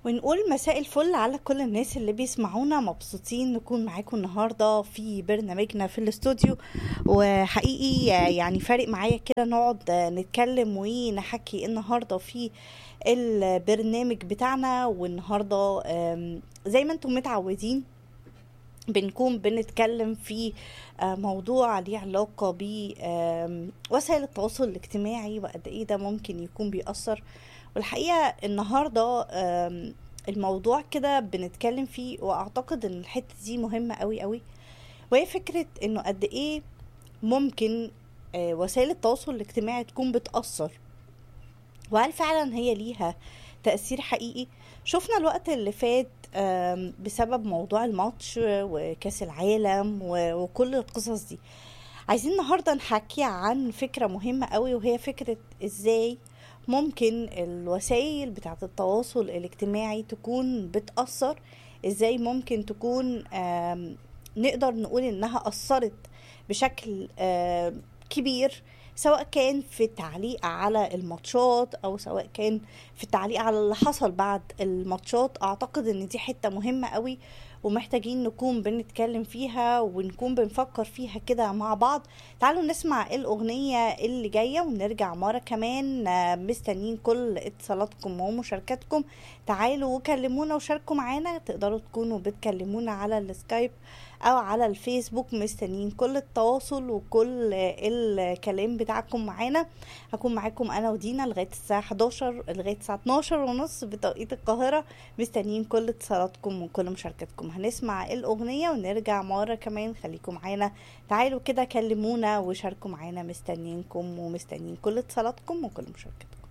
ونقول مساء الفل على كل الناس اللي بيسمعونا مبسوطين نكون معاكم النهارده في برنامجنا في الاستوديو وحقيقي يعني فارق معايا كده نقعد نتكلم ونحكي النهارده في البرنامج بتاعنا والنهارده آم، زي ما انتم متعودين بنكون بنتكلم في آه، موضوع ليه علاقة بوسائل التواصل الاجتماعي وقد ايه ده ممكن يكون بيأثر والحقيقة النهاردة آم، الموضوع كده بنتكلم فيه واعتقد ان الحتة دي مهمة قوي قوي وهي فكرة انه قد ايه ممكن آه، وسائل التواصل الاجتماعي تكون بتأثر وهل فعلا هي ليها تأثير حقيقي شفنا الوقت اللي فات آم، بسبب موضوع الماتش وكأس العالم و- وكل القصص دي عايزين النهاردة نحكي عن فكرة مهمة قوي وهي فكرة ازاي ممكن الوسائل بتاعة التواصل الاجتماعي تكون بتأثر ازاي ممكن تكون آم، نقدر نقول انها أثرت بشكل آم، كبير سواء كان في التعليق على الماتشات او سواء كان في التعليق على اللي حصل بعد الماتشات اعتقد ان دي حتة مهمة قوي ومحتاجين نكون بنتكلم فيها ونكون بنفكر فيها كده مع بعض تعالوا نسمع الاغنية اللي جاية ونرجع مرة كمان آه، مستنيين كل اتصالاتكم ومشاركاتكم تعالوا وكلمونا وشاركوا معانا تقدروا تكونوا بتكلمونا على السكايب او على الفيسبوك مستنيين كل التواصل وكل الكلام بتاعكم معانا هكون معاكم انا ودينا لغايه الساعه 11 لغايه الساعه 12 ونص بتوقيت القاهره مستنيين كل اتصالاتكم وكل مشاركاتكم هنسمع الاغنيه ونرجع مره كمان خليكم معانا تعالوا كده كلمونا وشاركوا معانا مستنيينكم ومستنيين كل اتصالاتكم وكل مشاركاتكم